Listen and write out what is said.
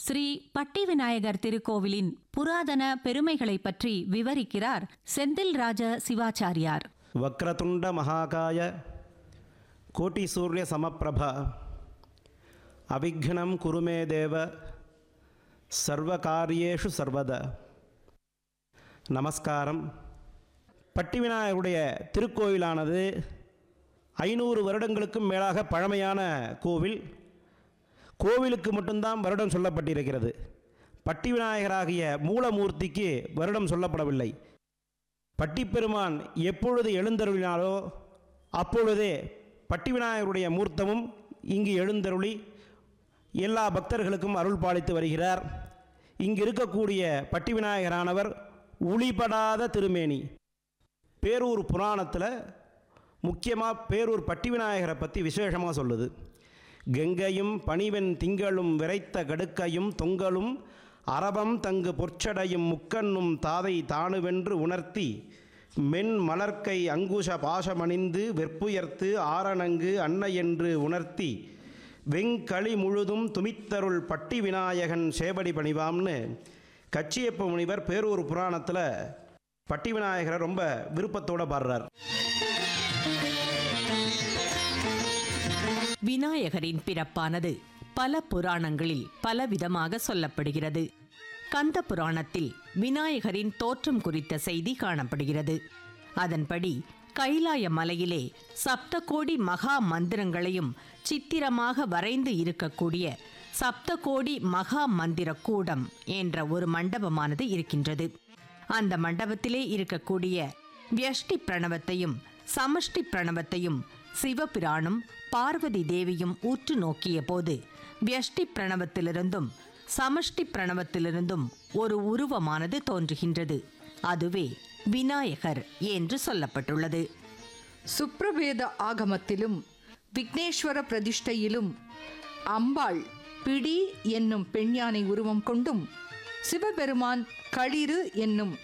ஸ்ரீ பட்டி விநாயகர் திருக்கோவிலின் புராதன பெருமைகளை பற்றி விவரிக்கிறார் செந்தில் ராஜ சிவாச்சாரியார் ವಕ್ರತುಂಡ ಮಹಾಕಾಯ ಕೋಟಿ ಸೂರ್ಯ ಸಮಪ್ರಭ ಅವಿಘ್ನಂ ಕುರು ಮೇ ದೇವ சர்வகாரியேஷு சர்வத நமஸ்காரம் பட்டிவிநாயகருடைய திருக்கோயிலானது ஐநூறு வருடங்களுக்கும் மேலாக பழமையான கோவில் கோவிலுக்கு மட்டும்தான் வருடம் சொல்லப்பட்டிருக்கிறது பட்டிவிநாயகராகிய மூலமூர்த்திக்கு வருடம் சொல்லப்படவில்லை பட்டிப்பெருமான் எப்பொழுது எழுந்தருளினாலோ அப்பொழுதே பட்டிவிநாயகருடைய மூர்த்தமும் இங்கு எழுந்தருளி எல்லா பக்தர்களுக்கும் அருள் பாலித்து வருகிறார் இங்கு இருக்கக்கூடிய பட்டிவிநாயகரானவர் ஒளிபடாத திருமேனி பேரூர் புராணத்தில் முக்கியமாக பேரூர் பட்டிவிநாயகரை பற்றி விசேஷமாக சொல்லுது கங்கையும் பணிவெண் திங்களும் விரைத்த கடுக்கையும் தொங்கலும் அரபம் தங்கு பொற்சடையும் முக்கண்ணும் தாதை தானுவென்று உணர்த்தி மென் மலர்க்கை அங்குஷ பாசமணிந்து வெற்புயர்த்து ஆரணங்கு அன்னை என்று உணர்த்தி வெங்களி முழுதும் துமித்தருள் பட்டி விநாயகன் சேவடி பணிவாம்னு கச்சியப்ப முனிவர் பேரூர் புராணத்தில் பட்டி விநாயகரை ரொம்ப விருப்பத்தோட பாடுறார் விநாயகரின் பிறப்பானது பல புராணங்களில் பலவிதமாக சொல்லப்படுகிறது கந்த புராணத்தில் விநாயகரின் தோற்றம் குறித்த செய்தி காணப்படுகிறது அதன்படி கைலாய மலையிலே சப்தகோடி மகா மந்திரங்களையும் சித்திரமாக வரைந்து இருக்கக்கூடிய சப்தகோடி மகா மந்திர கூடம் என்ற ஒரு மண்டபமானது இருக்கின்றது அந்த மண்டபத்திலே இருக்கக்கூடிய வியஷ்டி பிரணவத்தையும் சமஷ்டி பிரணவத்தையும் சிவபிரானும் பார்வதி தேவியும் உற்று நோக்கிய போது வியஷ்டி பிரணவத்திலிருந்தும் சமஷ்டி பிரணவத்திலிருந்தும் ஒரு உருவமானது தோன்றுகின்றது அதுவே விநாயகர் என்று சொல்லப்பட்டுள்ளது சுப்ரவேத ஆகமத்திலும் விக்னேஸ்வர பிரதிஷ்டையிலும் அம்பாள் பிடி என்னும் பெண்யானை உருவம் கொண்டும் சிவபெருமான் களிறு என்னும்